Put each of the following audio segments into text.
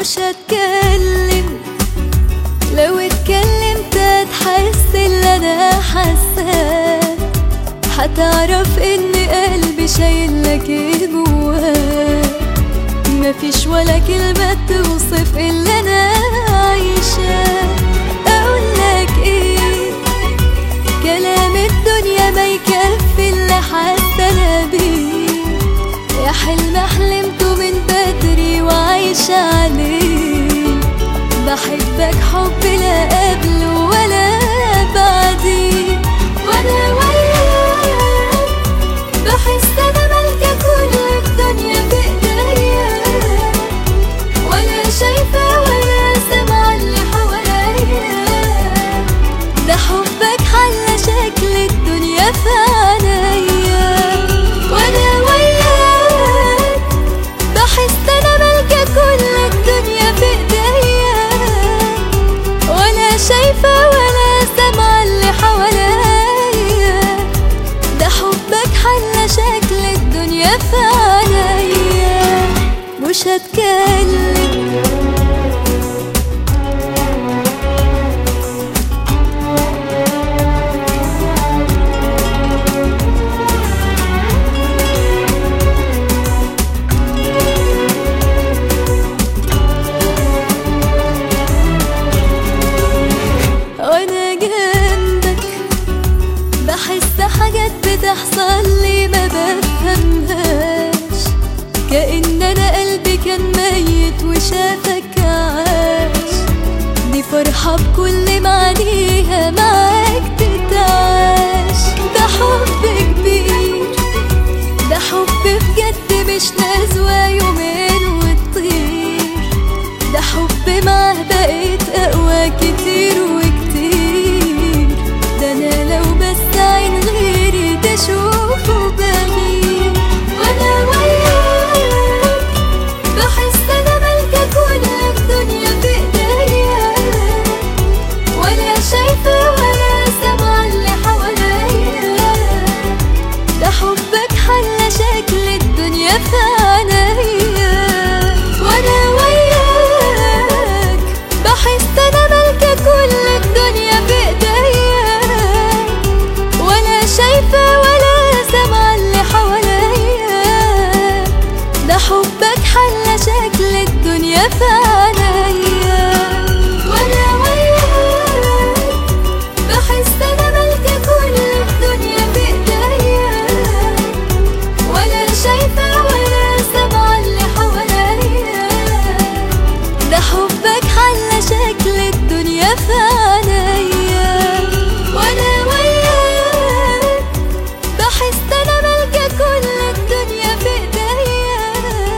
مش هتكلم لو اتكلمت هتحس اللي انا حاساه هتعرف ان قلبي شايلك ايه جواه مفيش ولا كلمة توصف اللي انا عايشاه اقولك ايه كلام الدنيا ما يكفي اللي حاسه انا بيه يا حلم حلمته من بدري وعايشة عليه بحبك حب لا قبل ولا بعديه وانا وياك بحس انا مالكة كل الدنيا في ايديا ولا شايفة ولا سامعة اللي حواليا ده حبك حل شكل الدنيا في عينيا وانا وياك بحس انا مالكة كل الدنيا في ايديا ولا شايفة ولا سامعة اللي حواليا ده حبك حل شكل الدنيا في عينيا مش هتكلم وانا جنبك بحس حاجات بتحصل لي ما بفهمهاش كأن انا قلبي كان ميت وشافك عاش دي فرحة بكل معانيها معاك تتعاش ده حب كبير ده حب بجد مش نزوة يومين وتطير ده حب معاه بقيت أقوى كتير وكتير ده أنا لو بس عين غيري تشوفه بغير وأنا وياك بحس أنا مالكة كل الدنيا في إيديا ولا شايفة ولا سامعة اللي حواليا ده حبك حل شكل الدنيا في عينيا وانا وياك بحس انا مالكة كل الدنيا في ايديا ولا شايفة ولا سامعة اللي حواليا ده حبك حل شكل الدنيا في عينيا وانا وياك بحس انا مالكة كل الدنيا في ايديا ولا شايفة ولا سامعة اللي حواليا ده حبك حل شكل الدنيا في عينيا وانا وياك بحس انا مالكة كل الدنيا في ايديا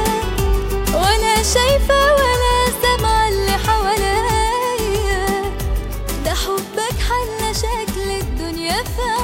ولا شايفة ولا سامعة اللي حواليا ده حبك حل شكل الدنيا في